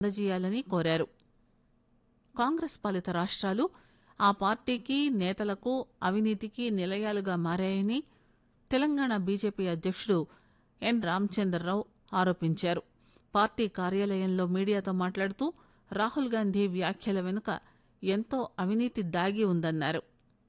అందజేయాలని కోరారు కాంగ్రెస్ పాలిత రాష్ట్రాలు ఆ పార్టీకి నేతలకు అవినీతికి నిలయాలుగా మారాయని తెలంగాణ బీజేపీ అధ్యక్షుడు ఎన్ రామచంద్రరావు ఆరోపించారు పార్టీ కార్యాలయంలో మీడియాతో మాట్లాడుతూ రాహుల్ గాంధీ వ్యాఖ్యల వెనుక ఎంతో అవినీతి దాగి ఉందన్నారు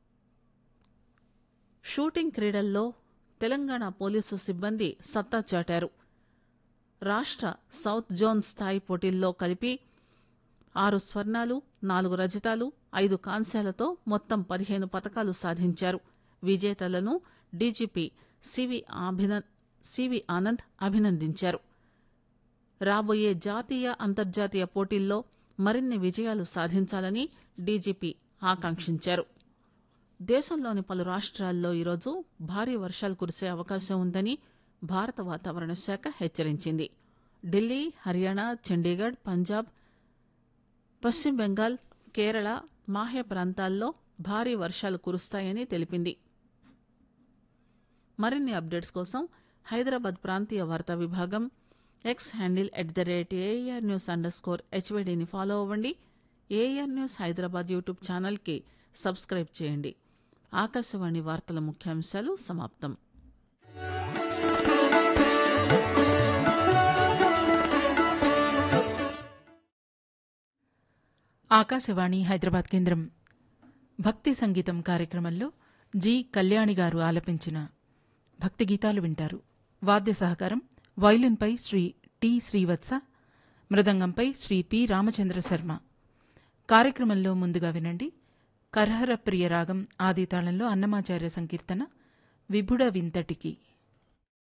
షూటింగ్ క్రీడల్లో తెలంగాణ పోలీసు సిబ్బంది సత్తా చాటారు రాష్ట్ర సౌత్ జోన్ స్థాయి పోటీల్లో కలిపి ఆరు స్వర్ణాలు నాలుగు రజతాలు ఐదు కాంస్యాలతో మొత్తం పదిహేను పతకాలు సాధించారు విజేతలను డీజీపీ సివి అభిన- సివి ఆనంద్ అభినందించారు రాబోయే జాతీయ అంతర్జాతీయ పోటీల్లో మరిన్ని విజయాలు సాధించాలని డీజీపీ ఆకాంక్షించారు దేశంలోని పలు రాష్ట్రాల్లో ఈరోజు భారీ వర్షాలు కురిసే అవకాశం ఉందని భారత వాతావరణ శాఖ హెచ్చరించింది ఢిల్లీ హర్యానా చండీగఢ్ పంజాబ్ పశ్చిమ బెంగాల్ కేరళ మాహ్య ప్రాంతాల్లో భారీ వర్షాలు కురుస్తాయని తెలిపింది మరిన్ని అప్డేట్స్ కోసం హైదరాబాద్ ప్రాంతీయ వార్తా విభాగం X handle at the rate AIR news underscore స్కోర్ హెచ్వైడీని ఫాలో అవ్వండి ఏఆర్ న్యూస్ హైదరాబాద్ యూట్యూబ్ ఛానల్కి సబ్స్క్రైబ్ చేయండి ఆకాశవాణి వార్తల ముఖ్యాంశాలు సమాప్తం ఆకాశవాణి హైదరాబాద్ కేంద్రం భక్తి సంగీతం కార్యక్రమంలో జి కళ్యాణి గారు ఆలపించిన భక్తి గీతాలు వింటారు వాద్య సహకారం వైలిన్పై శ్రీ టి శ్రీవత్స మృదంగంపై శ్రీ పి రామచంద్ర శర్మ కార్యక్రమంలో ముందుగా వినండి కర్హర ప్రియ రాగం ఆది తాళంలో అన్నమాచార్య సంకీర్తన విభుడ వింతటికి